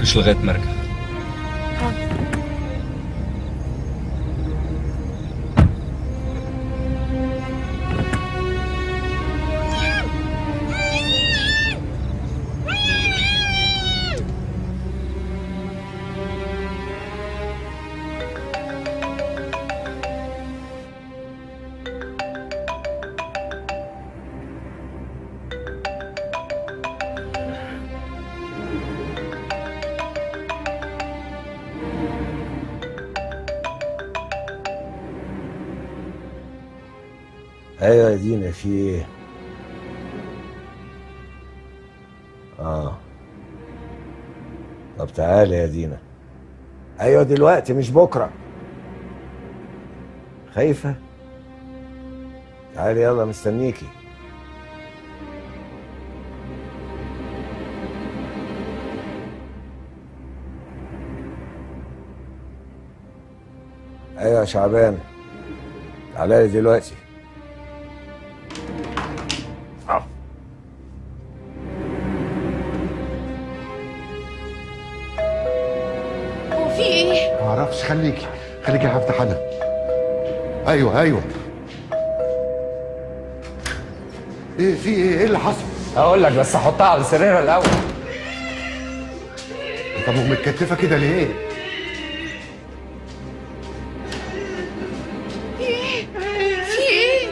تتحركش لغايه ما ارجع ايوه يا دينا في ايه اه طب تعالي يا دينا ايوه دلوقتي مش بكره خايفه تعالي يلا مستنيكي ايوه يا شعبان تعالى لي دلوقتي هو في ايه؟ ما اعرفش خليكي خليكي هفتح انا ايوه ايوه ايه في ايه ايه اللي حصل هقول لك بس حطها على سريرها الاول طب ومتكتفه كده ليه في ايه؟ في ايه؟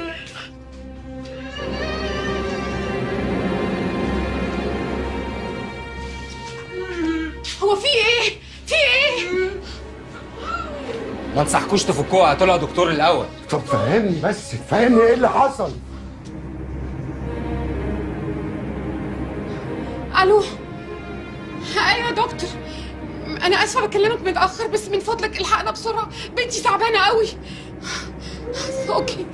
هو في ايه؟ في ايه؟ ما انصحكوش تفكوها هاتوا لها دكتور الاول طب فهمني بس فهمني ايه اللي حصل الو ايوه يا دكتور انا اسفه بكلمك متاخر بس من فضلك الحقنا بسرعه بنتي تعبانه قوي اوكي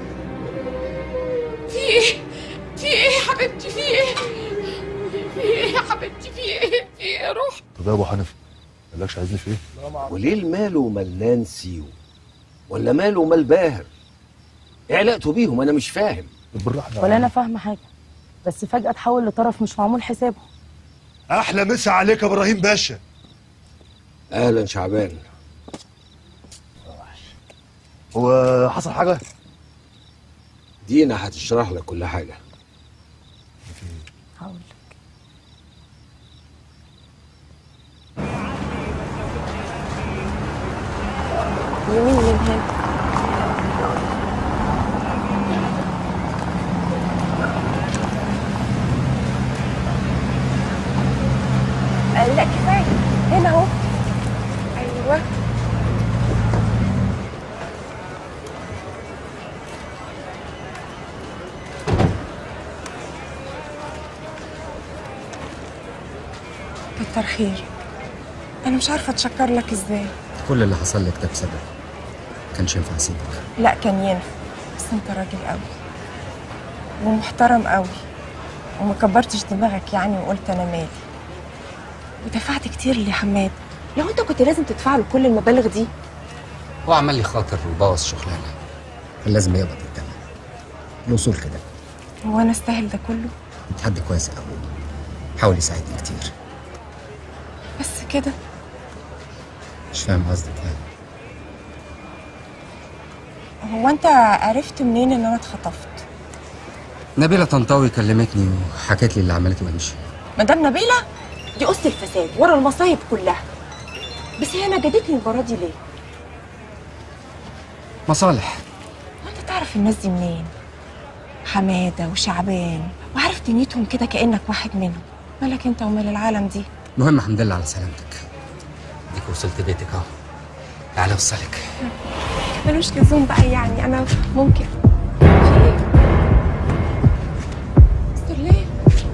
في ايه في ايه يا حبيبتي في ايه في ايه يا حبيبتي في ايه في ايه روح طب يا ابو حنفي قالكش عايزني في ايه؟ وليه المال ومال نانسي ولا ماله ومال باهر ايه علاقته بيهم انا مش فاهم بالراحه ولا انا فاهمه حاجه بس فجاه اتحول لطرف مش معمول حسابه احلى مسا عليك يا ابراهيم باشا اهلا شعبان هو حصل حاجه؟ دينا هتشرح لك كل حاجه هقول يمين من هنا لا كفايه هنا اهو ايوه كتر خيرك انا مش عارفه اتشكر لك ازاي كل اللي حصل لك ده بسبب كانش ينفع اسيبك لا كان ينفع بس انت راجل قوي ومحترم قوي وما كبرتش دماغك يعني وقلت انا مالي ودفعت كتير لحماد لو انت كنت لازم تدفع له كل المبالغ دي هو عمال لي خاطر وبوظ شغلانه كان لازم يقبض الثمن الوصول كده هو انا استاهل ده كله حد كويس قوي حاول يساعدني كتير بس كده مش فاهم قصدك يعني هو انت عرفت منين ان انا اتخطفت نبيلة طنطاوي كلمتني وحكت لي اللي عملته وامشي مدام نبيله دي قصة الفساد ورا المصايب كلها بس هي نجدتني المره دي ليه؟ مصالح وانت تعرف الناس دي منين حماده وشعبان وعارف دنيتهم كده كانك واحد منهم مالك انت ومال العالم دي المهم الحمد لله على سلامتك ديك وصلت بيتك اهو تعالى اوصلك ملوش لزوم بقى يعني انا ممكن استر ليه؟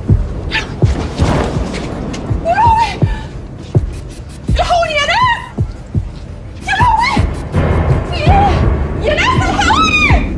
يا لهوي الحقوني يا ناس يا لهوي في ايه؟ يا ناس الحقوني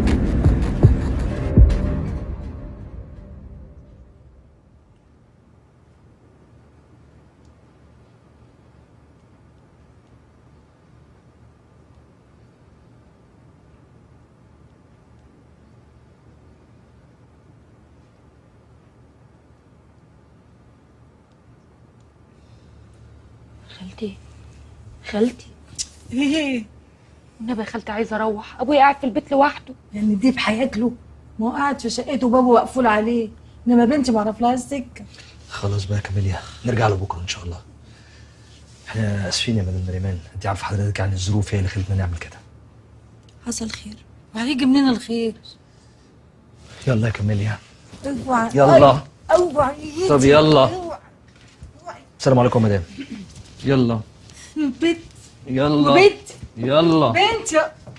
خالتي خالتي ايه النبي يا خالتي عايزه اروح ابويا قاعد في البيت لوحده يعني دي بحياة له ما هو قاعد في شقته وبابه مقفول عليه انما بنتي معرف لها السكه خلاص بقى يا كاميليا نرجع له بكره ان شاء الله احنا اسفين يا مدام نريمان انت عارفه حضرتك يعني الظروف هي اللي خلتنا نعمل كده حصل خير وهيجي منين الخير يلا يا كاميليا اوعى يلا. اوعى طب يلا. السلام عليكم يا مدام يلا بنت يلا بنت يلا بنت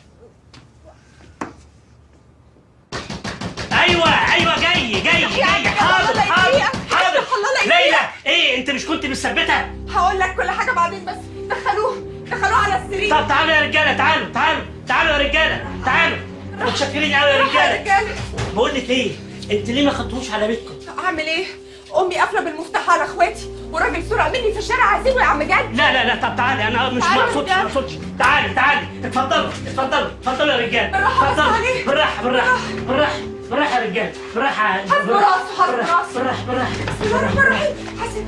ايوه ايوه جاي جاي جاي حاضر حاضر حاضر ليلى ايه انت مش كنت مثبتها هقول لك كل حاجه بعدين بس دخلوه دخلوه على السرير طب تعالوا يا رجاله تعالوا تعالوا تعالوا يا رجاله تعالوا متشكرين قوي يا يا رجاله رجاله بقول لك ايه انت ليه ما خدتوش على بيتكم اعمل ايه امي قافله بالمفتاح على اخواتي وراجل سرق مني في الشارع هسيبه يا عم جد لا لا لا طب تعالي انا مش تعالوا ما اقصدش يا ما اقصدش تعالي تعالي اتفضلوا اتفضلوا اتفضلوا يا رجاله بالراحة بس اتفضلوا. عليه. بالراحه بالراحه بالراحه بالراحه يا رجاله بالراحه حسب راسه حسب بالراحه راسه بالراحه بالراحه بسم الله الرحمن الرحيم حسب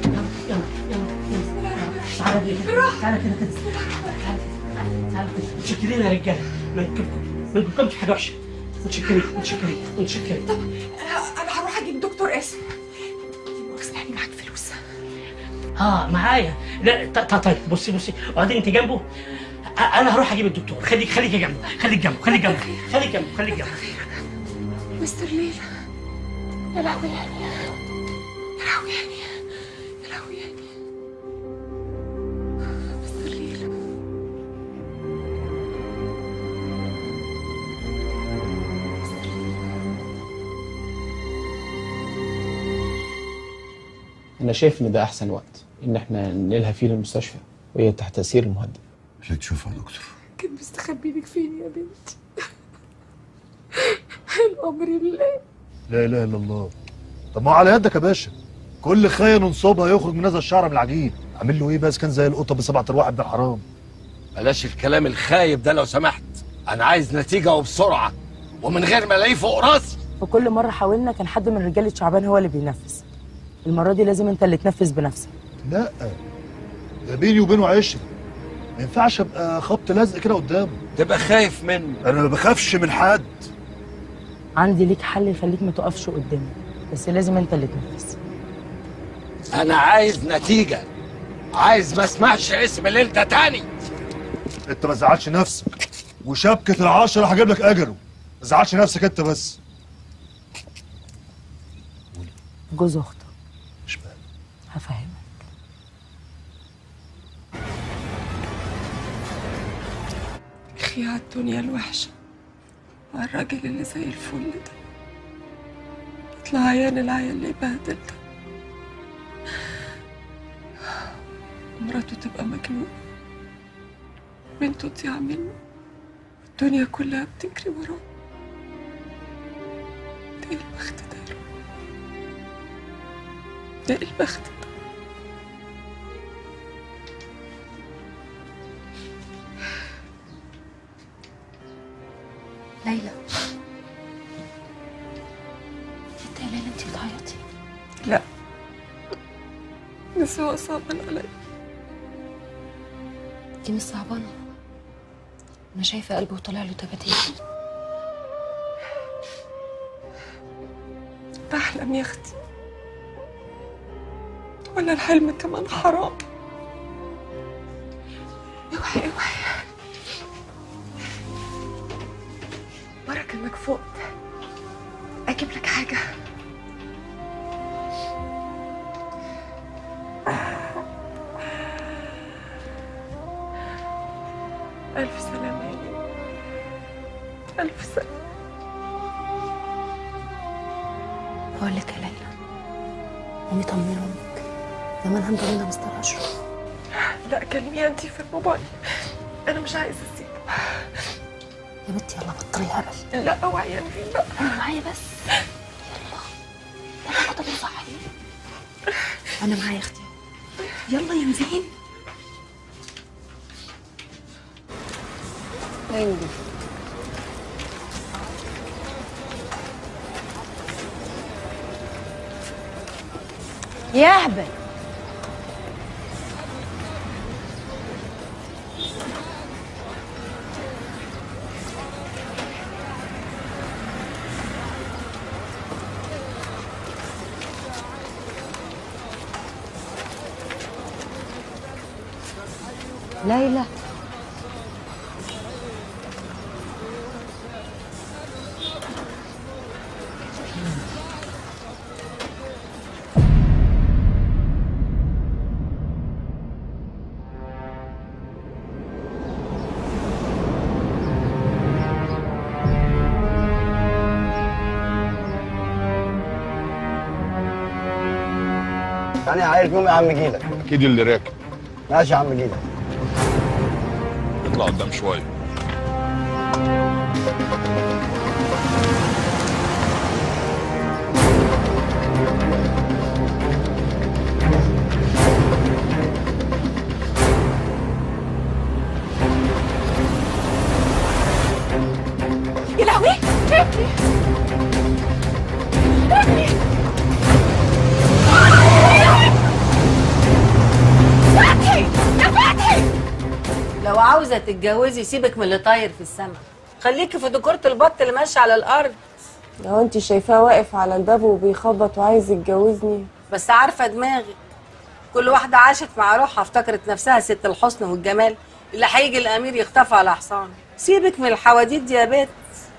تعالى كده تعالى كده كده تعالى كده متشكرين يا رجاله ما يمكنكم ما يمكنكمش حاجه وحشه متشكرين متشكرين متشكرين انا أنا هروح اجيب دكتور قاسم مؤاخذة يعني معاك فلوس اه معايا لا ط- ط- طيب بصي بصي وبعدين انت جنبه أ- انا هروح اجيب الدكتور خليك خليك جنبه خليك جنبه خليك جنبه خليك جنبه خليك جنبه مستر ليلى يا لهوي يعني يا لهوي يعني يا لهوي يعني مستر ليلى انا شايف ان ده احسن وقت ان احنا ننقلها فيه للمستشفى وهي تحت تاثير المهدئ اللي تشوفها يا دكتور كان مستخبي لك فين يا بنتي الامر لله لا اله الا الله طب ما هو على يدك يا باشا كل خاين نصوبها يخرج من هذا الشعر من العجين عامل له ايه بس كان زي القطه بسبعة ارواح ابن الحرام بلاش الكلام الخايب ده لو سمحت انا عايز نتيجه وبسرعه ومن غير ما الاقيه فوق راسي وكل مره حاولنا كان حد من رجاله شعبان هو اللي بينفذ المره دي لازم انت اللي تنفذ بنفسك لا ده بيني وبينه عشره ما ينفعش ابقى خبط لزق كده قدامه تبقى خايف منه انا ما بخافش من حد عندي ليك حل يخليك ما تقفش قدامي بس لازم انت اللي تنفذ انا عايز نتيجه عايز ما اسمعش اسم الليل ده تاني انت ما تزعلش نفسك وشبكه العشره هجيب لك اجره ما تزعلش نفسك انت بس جوز اختك مش بقى. هفهمك اخي على الدنيا الوحشة مع الراجل اللي زي الفل ده يطلع عيان العيال اللي يبهدل ده مراته تبقى مجنونة بنته تضيع منه الدنيا كلها بتجري وراه ده ايه البخت ده يا رب؟ ده ايه البخت ده ليلى انت يا ليلى انت بتعيطي لا بس هو صعبان عليا دي مش صعبانه انا شايفه قلبه طالع له تباتين بحلم يا اختي ولا الحلم كمان حرام اوعي اوعي وراك المكفوت اجيب لك حاجه الف سلامه يا ليلى الف سلامه بقول لك يا ليلى قومي طمني امك زمان هنضل مستر اشرف لا كلميها انتي في الموبايل انا مش عايزه اسيبه يا بنتي يلا بطلي هبل لا اوعي يا نبيل لا انا معايا بس يلا يلا بطلي صحي انا معايا يا اختي يلا يا نزين يا اهبل ليلى يعني عايز يوم يا عم جيلك اكيد اللي راكب ماشي يا عم جيلك اطلع قدام شويه يا لهوي ابني ابني فتحي يا فتحي لو عاوزه تتجوزي سيبك من اللي طاير في السماء خليكي في ديكورة البط اللي ماشي على الارض لو انت شايفاه واقف على الباب وبيخبط وعايز يتجوزني بس عارفه دماغي كل واحده عاشت مع روحها افتكرت نفسها ست الحسن والجمال اللي هيجي الامير يخطفها على حصان سيبك من الحواديت دي يا بت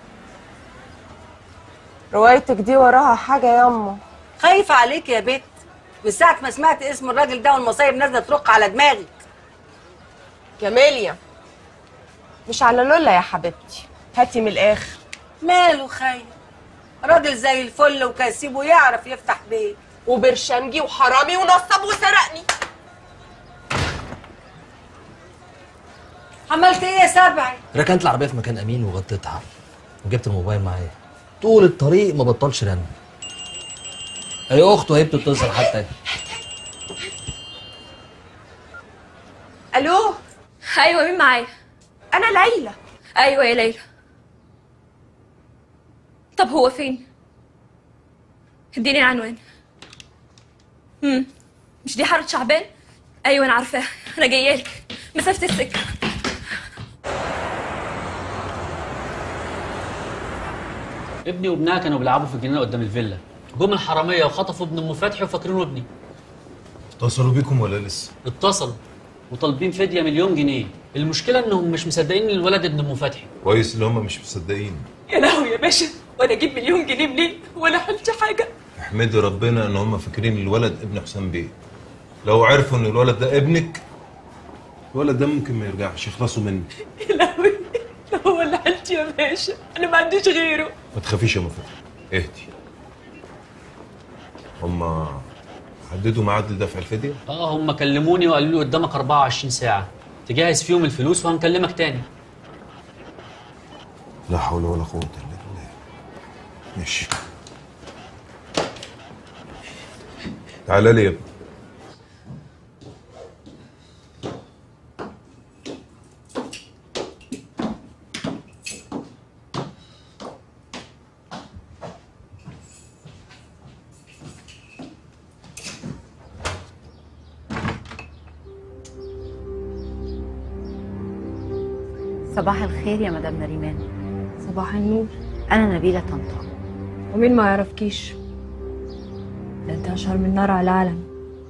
روايتك دي وراها حاجه ياما خايفه عليك يا بت من ساعه ما سمعت اسم الراجل ده والمصايب نازله ترق على دماغي كاميليا مش على لولا يا حبيبتي هاتي من الاخر ماله خير راجل زي الفل وكسيب ويعرف يفتح بيت وبرشنجي وحرامي ونصب وسرقني عملت ايه يا سبعي ركنت العربيه في مكان امين وغطيتها وجبت الموبايل معايا طول الطريق ما بطلش رن اي اخته هي بتتصل حتى الو ايوه مين معايا انا ليلى ايوه يا ليلى طب هو فين اديني العنوان امم مش دي حاره شعبان ايوه انا عارفاها انا جايالك مسافه السكه ابني وابنها كانوا بيلعبوا في الجنينه قدام الفيلا جم الحراميه وخطفوا ابن ام فتحي وفاكرينه ابني اتصلوا بيكم ولا لسه؟ اتصلوا وطالبين فديه مليون جنيه المشكله انهم مش مصدقين ان الولد ابن ام فتحي كويس اللي هم مش مصدقين يا لهوي يا باشا وانا اجيب مليون جنيه منين ولا حلت حاجه احمدي ربنا ان هم فاكرين الولد ابن حسام بيه لو عرفوا ان الولد ده ابنك الولد ده ممكن ما يرجعش يخلصوا منه يا لهوي لا هو اللي حلت يا باشا انا ما عنديش غيره ما تخافيش يا ام فتحي اهدي هم حددوا ميعاد لدفع الفديه اه هم كلموني وقالوا لي قدامك 24 ساعه تجهز فيهم الفلوس وهنكلمك تاني لا حول ولا قوه الا بالله ماشي تعالى لي يا ابني صباح الخير يا مدام نريمان صباح النور انا نبيله طنطا ومين ما يعرفكيش ده انت اشهر من نار على العالم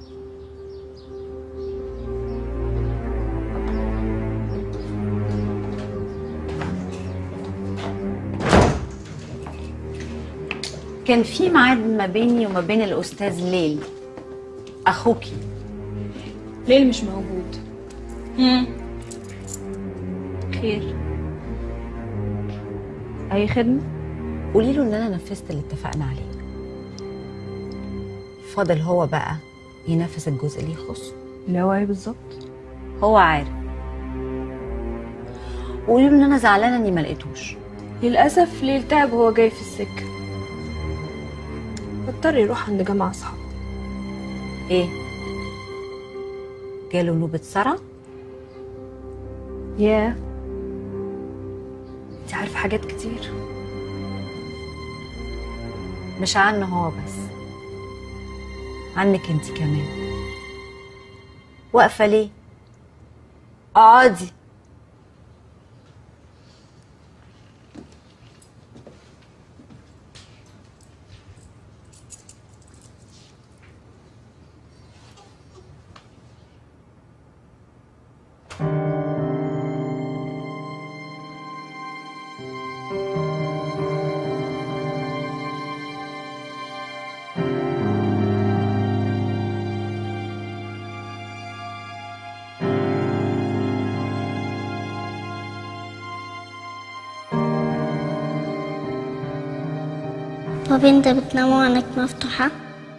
كان في ميعاد ما بيني وما بين الاستاذ ليل اخوكي ليل مش موجود امم خير اي خدمه قولي له ان انا نفذت اللي اتفقنا عليه فاضل هو بقى ينفذ الجزء اللي يخصه اللي هو ايه بالظبط هو عارف قولي له ان انا زعلانه اني ما لقيتوش للاسف ليل تعب وهو جاي في السكه اضطر يروح عند جامعه اصحابه ايه جاله نوبه صرع ياه انت عارفه حاجات كتير مش عنه هو بس عنك انت كمان واقفه ليه اقعدي thank you بابي انت بتنام وعينك مفتوحة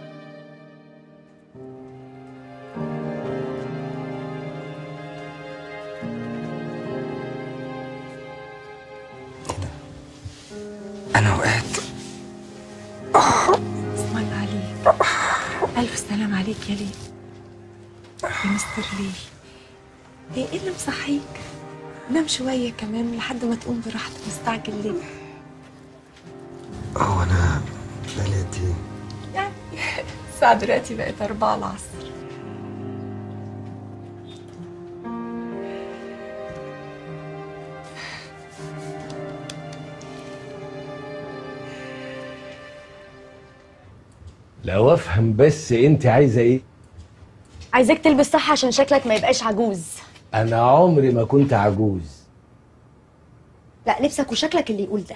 انا وقعت اسم الله عليك ألف سلام عليك يا ليل يا مستر ليل ايه ايه اللي مصحيك؟ نام شوية كمان لحد ما تقوم براحتك مستعجل ليه؟ هو انا بقالي قد ايه يعني الساعة دلوقتي بقت أربعة العصر لو افهم بس انت عايزه ايه عايزاك تلبس صح عشان شكلك ما يبقاش عجوز انا عمري ما كنت عجوز لا لبسك وشكلك اللي يقول ده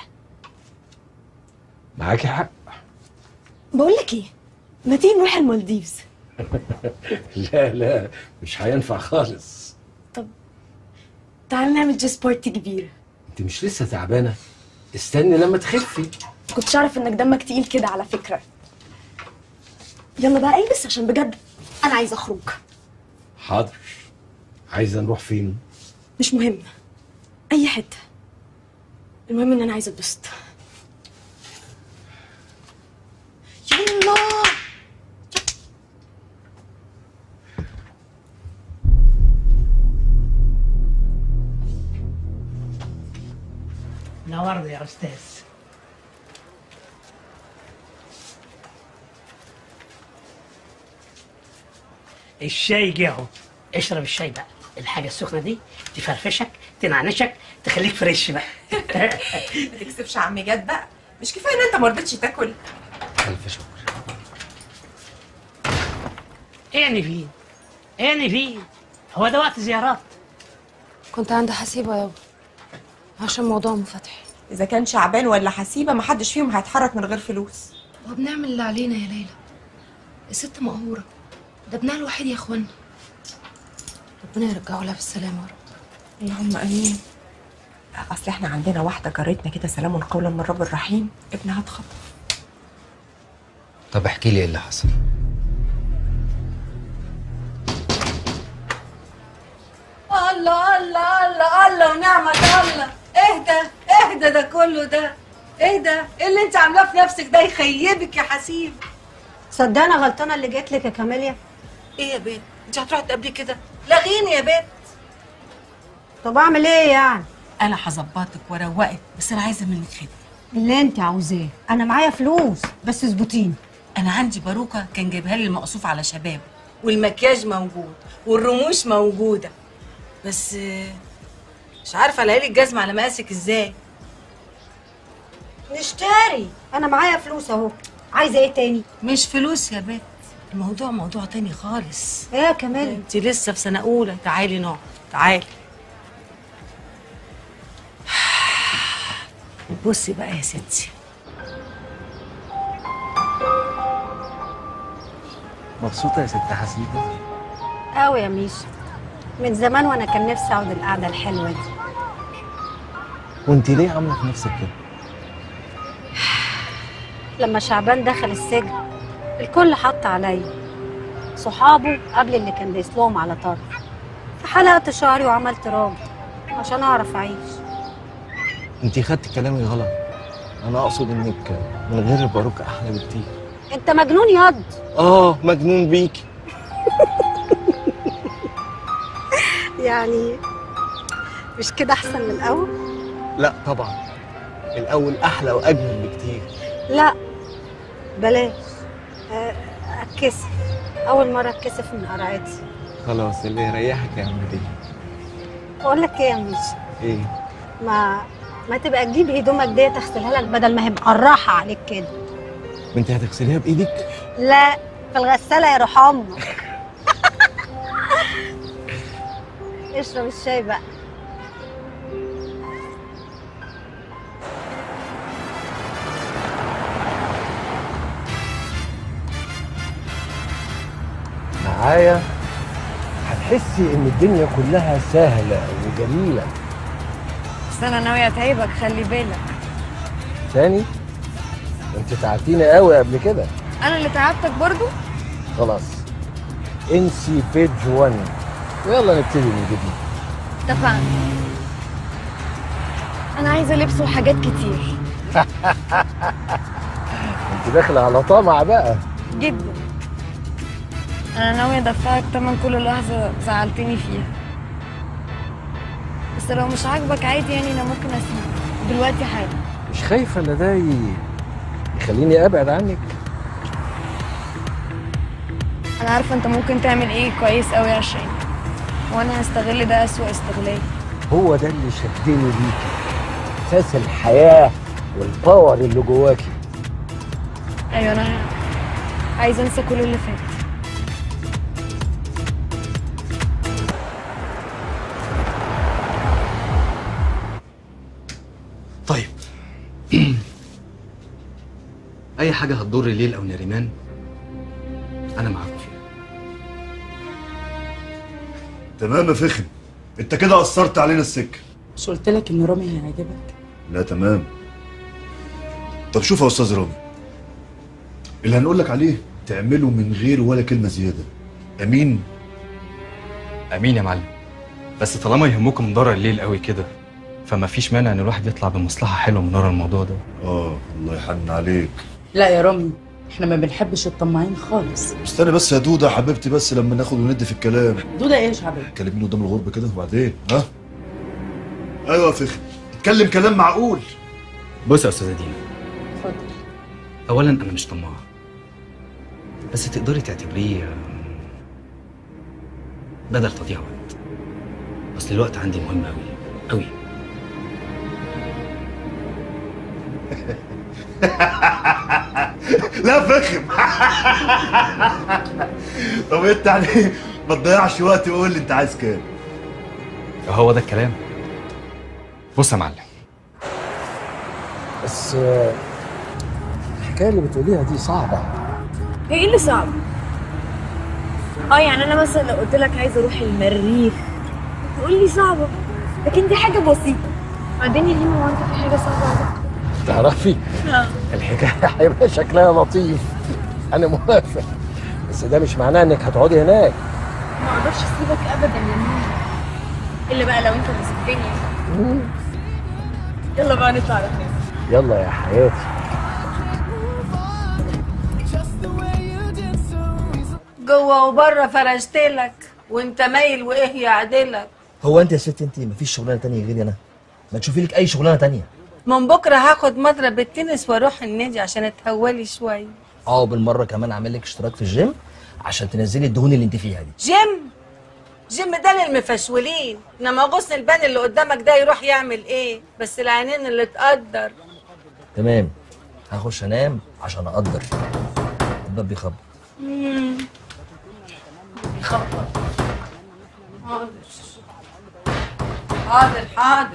معاكي حق بقول لك ايه ما تيجي نروح المالديفز لا لا مش هينفع خالص تعال نعمل جيس بارتي كبيرة انت مش لسه تعبانه استني لما تخفي كنتش اعرف انك دمك تقيل كده على فكرة يلا بقى البس عشان بجد انا عايزه اخرج حاضر عايزه نروح فين مش مهم اي حته المهم ان انا عايزه اتبسط يلا نورنا يا استاذ الشاي جه اهو اشرب الشاي بقى الحاجه السخنه دي تفرفشك تنعنشك تخليك فريش بقى ما تكسبش عم جد بقى مش كفايه ان انت ما رضيتش تاكل الف شكر ايه يعني فين ايه يعني فين هو ده وقت زيارات كنت عند حسيبة يابا عشان موضوع مفتحي اذا كان شعبان ولا حسيبه ما حدش فيهم هيتحرك من غير فلوس وبنعمل اللي علينا يا ليلى الست مقهورة ده ابنها الوحيد يا اخوانا ربنا يرجعه لها بالسلامة يا رب اللهم امين اصل احنا عندنا واحده جارتنا كده سلام قولا من رب الرحيم ابنها اتخطف طب احكي لي ايه اللي حصل الله الله الله الله ونعمة الله اهدى اهدى ده كله ده اهدى ايه اللي انت عاملاه في نفسك ده يخيبك يا حسيب صدقني غلطانه اللي جات لك يا كاميليا ايه يا بنت انت هتروحي تقابلي كده لغيني يا بنت طب اعمل ايه يعني انا هظبطك واروقك بس انا عايزه منك خدمه اللي انت عاوزاه انا معايا فلوس بس اظبطيني انا عندي باروكه كان جايبها لي المقصوف على شباب والمكياج موجود والرموش موجوده بس آه، مش عارفه الاقي لك الجزمه على مقاسك ازاي نشتري انا معايا فلوس اهو عايزه ايه تاني مش فلوس يا بنت الموضوع موضوع تاني خالص ايه يا كمال انت لسه في سنه اولى تعالي نقعد تعالي بصي بقى يا ستي مبسوطه يا ست حسيبه قوي يا ميشا من زمان وانا كان نفسي اقعد القعده الحلوه دي وانت ليه عامله في نفسك كده لما شعبان دخل السجن الكل حط عليا صحابه قبل اللي كان دايس لهم على طرف فحلقت شعري وعملت راجل عشان اعرف اعيش انت خدت كلامي غلط انا اقصد انك من غير الباروكه احلى بكتير انت مجنون ياض اه مجنون بيكي يعني مش كده احسن من الاول لا طبعا الاول احلى واجمل بكتير لا بلاش آه، اتكسف اول مره اتكسف من قرعتي خلاص اللي يريحك يعمل ايه بقول لك ايه يا ميشا ايه ما ما تبقى تجيب هدومك دي تغسلها لك بدل ما هي مقرحه عليك كده ما انت هتغسليها بايدك لا في الغساله يا روح امك اشرب الشاي بقى معايا هتحسي ان الدنيا كلها سهله وجميله بس انا ناويه اتعبك خلي بالك تاني انت تعبتيني قوي قبل كده انا اللي تعبتك برضو خلاص انسي بيج 1 ويلا نبتدي من جديد اتفقنا انا عايزه لبس وحاجات كتير انت داخله على طمع بقى جدا انا ناويه ادفعك تمن كل لحظه زعلتني فيها بس لو مش عاجبك عادي يعني انا ممكن اسيبك دلوقتي حالا مش خايفه ان ده ي- يخليني ابعد عنك انا عارفه انت ممكن تعمل ايه كويس قوي عشان وانا هستغل ده اسوأ استغلال هو ده اللي شدني ليكي اساس الحياه والباور اللي جواكي ايوه انا عايزه انسى كل اللي فات طيب اي حاجه هتضر ليل او نريمان انا معاكم فيها تمام يا فخم انت كده قصرت علينا السكه مش قلت لك ان رامي هيعجبك لا تمام طب شوف يا استاذ رامي اللي هنقول لك عليه تعمله من غير ولا كلمه زياده امين امين يا معلم بس طالما يهمكم ضرر الليل قوي كده فما فيش مانع ان الواحد يطلع بمصلحه حلوه من ورا الموضوع ده اه الله يحن عليك لا يا رامي احنا ما بنحبش الطماعين خالص استنى بس يا دوده يا حبيبتي بس لما ناخد وندي في الكلام دوده ايه يا شعبي كلميني قدام الغرب كده وبعدين ها ايوه يا فخم اتكلم كلام معقول بص يا استاذه دينا اتفضل اولا انا مش طماع بس تقدري تعتبريه آم، بدل تضييع وقت اصل الوقت عندي مهم قوي قوي لا فخم طب انت يعني ما تضيعش وقت وقول لي انت عايز كام هو ده الكلام بص يا معلم بس آه، الحكايه اللي بتقوليها دي صعبه هي ايه اللي صعب اه يعني انا مثلا لو قلت لك عايزه اروح المريخ تقول لي صعبه لكن دي حاجه بسيطه بعدين يا هيما هو انت في حاجه صعبه عليك تعرفي اه الحكايه هيبقى شكلها لطيف انا موافق بس ده مش معناه انك هتقعدي هناك ما اقدرش اسيبك ابدا يا ميمي الا بقى لو انت اللي سبتني يلا بقى نطلع على هناك يلا يا حياتي جوه وبره فرشتلك وانت مايل وايه يعدلك هو انت يا ست انت مفيش شغلانه تانية غيري انا ما تشوفي لك اي شغلانه تانية من بكره هاخد مضرب التنس واروح النادي عشان اتهولي شويه اه بالمره كمان اعمل لك اشتراك في الجيم عشان تنزلي الدهون اللي انت فيها دي جيم جيم ده للمفشولين انما غصن البان اللي قدامك ده يروح يعمل ايه بس العينين اللي تقدر تمام هخش انام عشان اقدر الباب بيخبط مم. خبط حاضر حاضر حاضر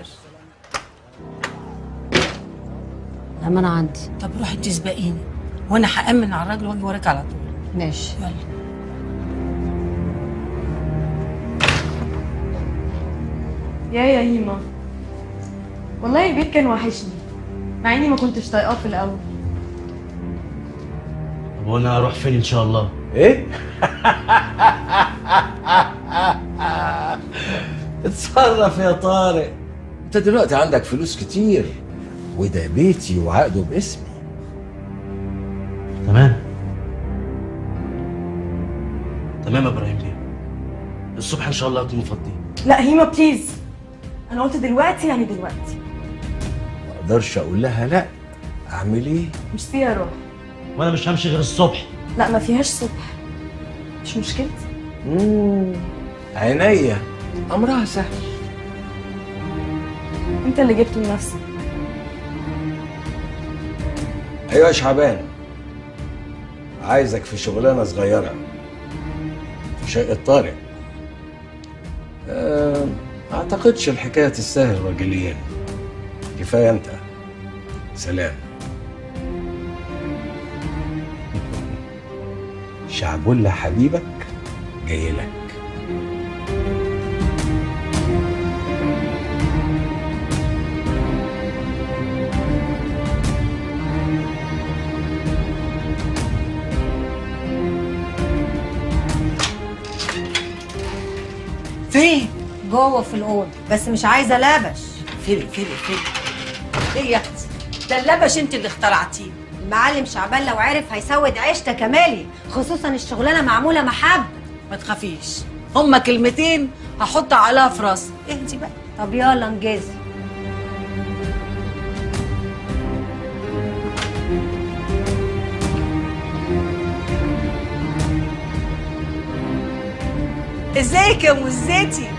لا ما انا عندي طب روحي انت سبقيني وانا هامن على الراجل واجي وراك على طول ماشي يلا يا يا هيما والله البيت كان وحشني مع اني ما كنتش طايقاه في الاول طب وانا هروح فين ان شاء الله ايه اتصرف يا طارق انت دلوقتي عندك فلوس كتير وده بيتي وعقده باسمي تمام تمام يا ابراهيم بيه الصبح ان شاء الله اكون مفضي لا هيما بليز انا قلت دلوقتي يعني دلوقتي ما اقدرش اقول لها لا اعمل ايه مش فيها روح وانا مش همشي غير الصبح لا ما فيهاش صبح مش مشكلتي مم. عينيا امرها سهل انت اللي جبته لنفسك ايوه يا شعبان عايزك في شغلانه صغيره في شقه طارق أه ما اعتقدش الحكايه تستاهل راجلين كفايه انت سلام شعبولة حبيبك جاي لك جوه في الاوضه بس مش عايزه لبش فين فين فين ايه يا اختي ده اللبش انت اللي اخترعتيه المعلم شعبان لو عرف هيسود عيشتك يا مالي خصوصا الشغلانه معموله محبه ما تخافيش هما كلمتين هحط عليها في راسي اهدي بقى طب يلا انجزي ازيك يا مزتي